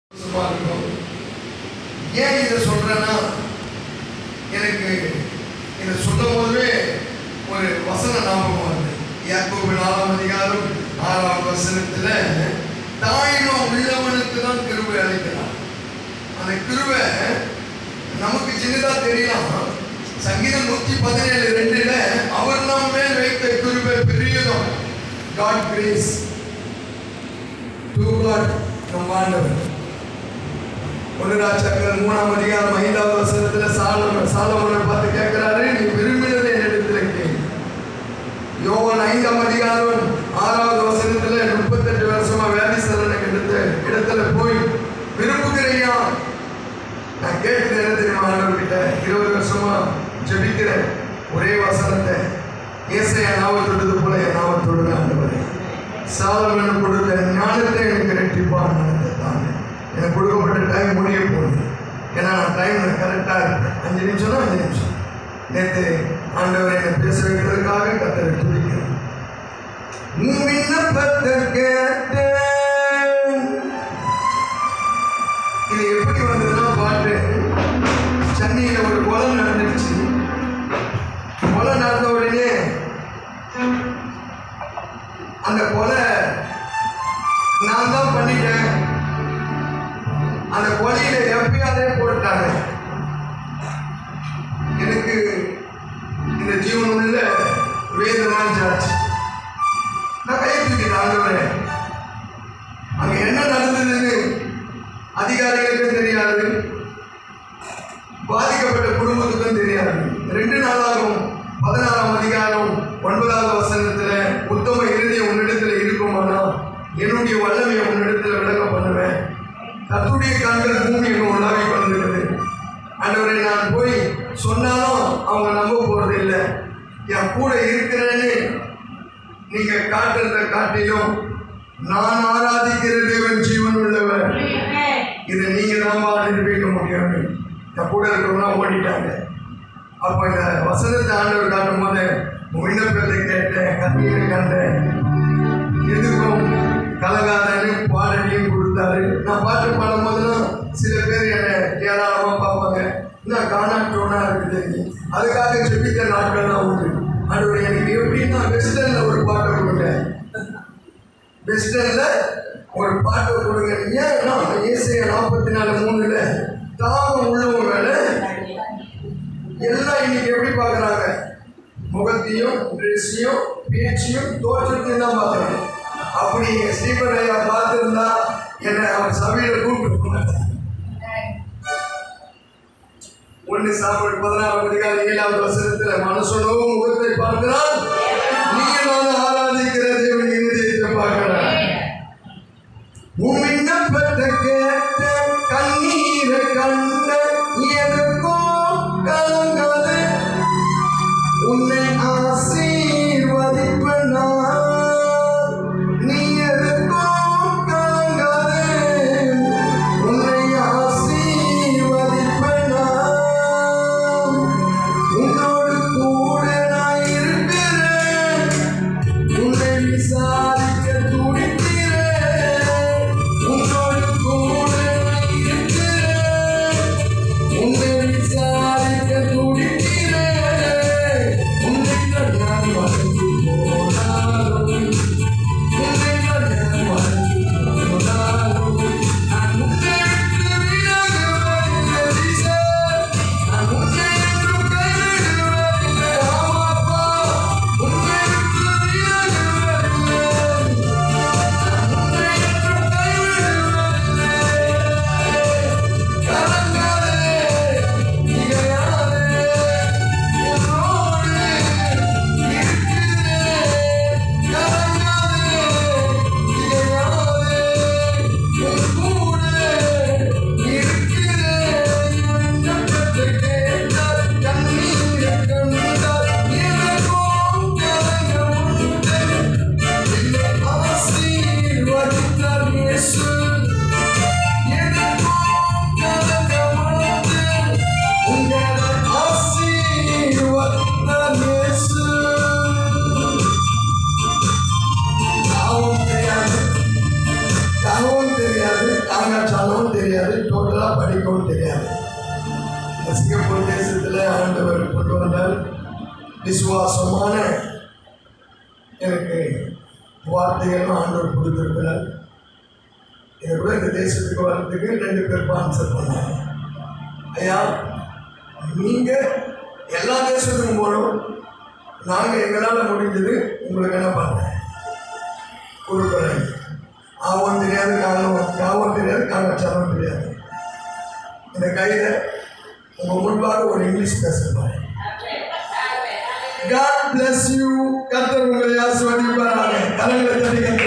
சந்தோஷமா இருக்கும் ஏன் இதை சொல்றேன்னா எனக்கு இதை சொல்லும் போதுவே ஒரு வசன ஞாபகம் வருது யாக்கோபு நாலாம் அதிகாரம் ஆறாம் வசனத்துல தாயினும் உள்ளவனுக்கு தான் கிருபை அளிக்கிறான் அந்த கிருபை நமக்கு சின்னதா தெரியலாம் சங்கீதம் நூத்தி பதினேழு ரெண்டுல அவர் நாம் மேல் வைத்த கிருபை பெரியதும் காட் கிரேஸ் டு காட் நம் ஆண்டவர் ஒன்று ராஜாக்கள் மூணாம் அதிகாரம் ஐந்தாவது வசனத்துல சாலமன் சாலமனை பார்த்து கேட்கிறாரு நீ விரும்பினதை என்னிடத்துல கேள் யோவான் ஐந்தாம் அதிகாரம் ஆறாவது வசனத்துல முப்பத்தெட்டு வருஷமா வேதிசலனை எடுத்த இடத்துல போய் விரும்புகிறையா நான் கேட்டது என்ன தெரியுமா ஆண்டவர்கிட்ட இருபது வருஷமா ஜெபிக்கிறேன் ஒரே வசனத்தை ஏசையா நாவத்தொடுது போல என் நாவத்தொடுது ஆண்டவரே சாலமன் கொடுத்த ஞானத்தை எனக்கு ரெட்டிப்பான் ஞானத்தை தாங்க எனக்கு கொடுக்கப்பட்ட டைம் முடிய போகுது ஏன்னா நான் டைம் கரெக்டாக இருப்பேன் அஞ்சு நிமிஷம்னா அஞ்சு நிமிஷம் நேற்று ஆண்டவர் என்னை பேச வைக்கிறதுக்காக கத்தரை துடிக்கிறேன் உன் விண்ணப்பத்தை கேட்டேன் இது எப்படி வந்ததுன்னா பாட்டு சென்னையில் ஒரு கொலை நடந்துருச்சு கொலை நடந்த உடனே அந்த கொலை நான் தான் பண்ணிட்டேன் அந்த கொலையில எப்பயாதே போட்டாங்க எனக்கு இந்த ஜீவன் உள்ள வேதனான் சாச்சு நான் கையை தூக்கிட்டேன் ஆண்டவரே அங்க என்ன நடந்ததுன்னு அதிகாரிகளுக்கும் தெரியாது பாதிக்கப்பட்ட குடும்பத்துக்கும் தெரியாது ரெண்டு நாளாகும் பதினாறாம் அதிகாரம் ஒன்பதாவது வசனத்துல உத்தம இறுதி உன்னிடத்துல இருக்குமானால் என்னுடைய வல்லமையை உன்னிடத்துல விளங்க பண்ணுவேன் கத்துடைய கண்கள் பூமி எங்க உலாவி கொண்டிருக்குது ஆண்டவரை நான் போய் சொன்னாலும் அவங்க நம்ப போறது இல்லை என் கூட இருக்கிறேன்னு நீங்க காட்டுறத காட்டிலும் நான் ஆராதிக்கிற தேவன் ஜீவன் உள்ளவர் இதை நீங்க தான் நிரூபிக்க முடியும் என் கூட இருக்கிறவங்க ஓடிட்டாங்க அப்போ இந்த வசனத்தை ஆண்டவர் காட்டும் போது விண்ணப்பத்தை கேட்டேன் கண்ணீரை கண்டேன் எதுக்கும் கலகாதன்னு பாடலையும் கொடுத்தாரு நான் பாட்டு பாடும் போதெல்லாம் சில பேர் என்னை ஏராளமாக பார்ப்பாங்க இன்னும் காணாட்டோனா இருக்குது நீ. அதுக்காக ஜெபித்த நாட்கள்லாம் உண்டு ஆண்டவர் எனக்கு எப்படின்னா வெஸ்டர்னில் ஒரு பாட்டை கொடுங்க வெஸ்டர்ன்ல ஒரு பாட்டு கொடுங்க ஏன்னா ஏசிய நாற்பத்தி நாலு மூணுல தாகம் உள்ளவங்க எல்லாம் இன்னைக்கு எப்படி பார்க்குறாங்க முகத்தையும் ட்ரெஸ்ஸையும் பேச்சையும் தோற்றத்தையும் தான் பார்க்குறாங்க அப்படி ஸ்ரீபன் ஐயா பார்த்துருந்தா என்னை அவர் சபையில் கூப்பிட்டு போனார் ஒன்று சாப்பிடு பதினாறாம் அதிகாரம் ஏழாவது வசனத்துல மனசனோ முகத்தை பார்க்கிறான் நீ நான் ஆராதிக்கிற தேவன் இருதயத்தை பார்க்கிறான் உன் விண்ணப்பத்தை கேட்ட கண்ணீரை கண்ட எதற்கோ கலங்காது உன்னை ஆசீர்வதிப்பேன் நான். நீ எதற்கோ கலங்காதே. உன்னை ஆசீர்வதிப்பேன் நான். உன்னோடு கூட நான் இருக்கிறேன் தெரியாது டோட்டலாக படிக்கவும் தெரியாது இந்த சிங்கப்பூர் தேசத்தில் ஆண்டவர் கொண்டு வந்தால் விசுவாசமான எனக்கு வார்த்தைகளும் ஆண்டவர் கொடுத்துருக்கிறார் இதை கூட இந்த தேசத்துக்கு வர்றதுக்கு ரெண்டு பேர் ஸ்பான்சர் பண்ணாங்க ஐயா நீங்கள் எல்லா தேசத்துக்கும் போகணும் நாங்கள் எங்களால் முடிஞ்சது உங்களுக்கு என்ன பண்ணேன் கொடுக்குறேன் ஆவம் தெரியாது காலம் காவம் தெரியாது காலச்சாரம் தெரியாது இந்த கையில் உங்கள் முன்பாக ஒரு இங்கிலீஷ் பேசுகிறேன் God bless you கர்த்தர் உங்களை ஆசிர்வதிப்பாராக கரங்களை தட்டி